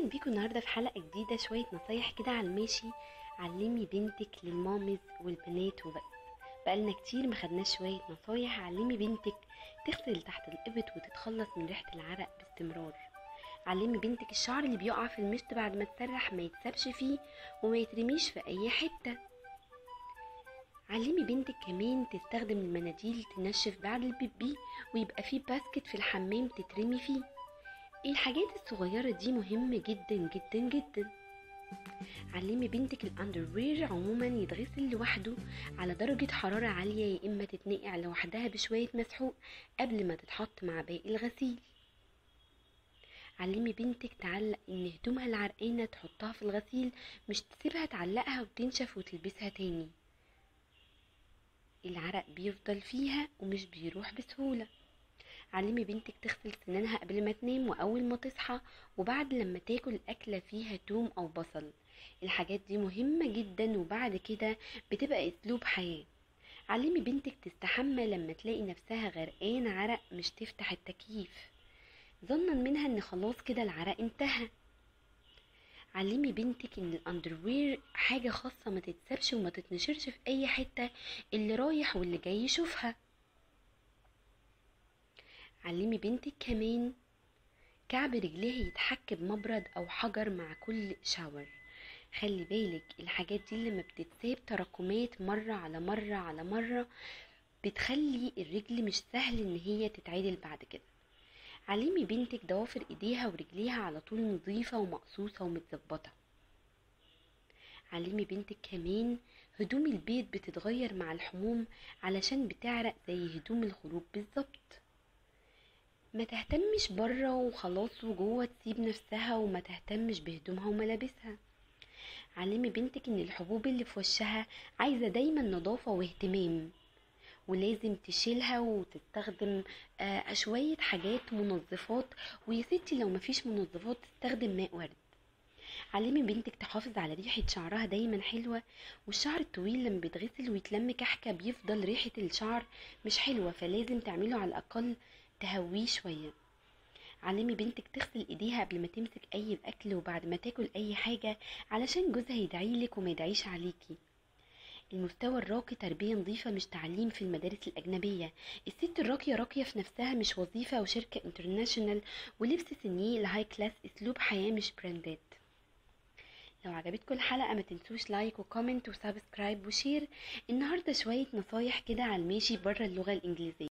اهلا بيكم النهارده في حلقه جديده شويه نصايح كده على الماشي علمي بنتك للمامز والبنات وبس بقالنا كتير ما خدناش شويه نصايح علمي بنتك تغسل تحت الابط وتتخلص من ريحه العرق باستمرار علمي بنتك الشعر اللي بيقع في المشط بعد ما تسرح ما يتسابش فيه وما يترميش في اي حته علمي بنتك كمان تستخدم المناديل تنشف بعد البيبي ويبقى فيه باسكت في الحمام تترمي فيه الحاجات الصغيرة دي مهمة جدا جدا جدا علمي بنتك الاندروير عموما يتغسل لوحده على درجة حرارة عالية يا إما تتنقع لوحدها بشوية مسحوق قبل ما تتحط مع باقي الغسيل علمي بنتك تعلق ان هدومها العرقانة تحطها في الغسيل مش تسيبها تعلقها وتنشف وتلبسها تاني العرق بيفضل فيها ومش بيروح بسهولة علمي بنتك تغسل سنانها قبل ما تنام واول ما تصحى وبعد لما تاكل اكله فيها توم او بصل الحاجات دي مهمه جدا وبعد كده بتبقى اسلوب حياه علمي بنتك تستحمى لما تلاقي نفسها غرقان عرق مش تفتح التكييف ظنا منها ان خلاص كده العرق انتهى علمي بنتك ان الاندروير حاجه خاصه ما تتسابش وما تتنشرش في اي حته اللي رايح واللي جاي يشوفها علمي بنتك كمان كعب رجليها يتحك بمبرد او حجر مع كل شاور خلي بالك الحاجات دي لما بتتساب تراكمات مرة على مرة على مرة بتخلي الرجل مش سهل ان هي تتعدل بعد كده علمي بنتك ضوافر ايديها ورجليها على طول نظيفة ومقصوصة ومتظبطة علمي بنتك كمان هدوم البيت بتتغير مع الحموم علشان بتعرق زي هدوم الخروج بالظبط ما تهتمش بره وخلاص وجوه تسيب نفسها وما تهتمش بهدومها وملابسها علمي بنتك ان الحبوب اللي في وشها عايزة دايما نظافة واهتمام ولازم تشيلها وتستخدم آه شوية حاجات منظفات ويا ستي لو مفيش منظفات تستخدم ماء ورد علمي بنتك تحافظ على ريحة شعرها دايما حلوة والشعر الطويل لما بيتغسل ويتلم كحكة بيفضل ريحة الشعر مش حلوة فلازم تعمله على الأقل تهويه شوية علمي بنتك تغسل ايديها قبل ما تمسك اي اكل وبعد ما تاكل اي حاجة علشان جوزها يدعيلك وما يدعيش عليكي المستوى الراقي تربية نظيفة مش تعليم في المدارس الأجنبية الست الراقية راقية في نفسها مش وظيفة أو شركة انترناشونال ولبس سنيه الهاي كلاس أسلوب حياة مش براندات لو عجبتكم الحلقة ما تنسوش لايك وكومنت وسبسكرايب وشير النهاردة شوية نصايح كده على الماشي بره اللغة الإنجليزية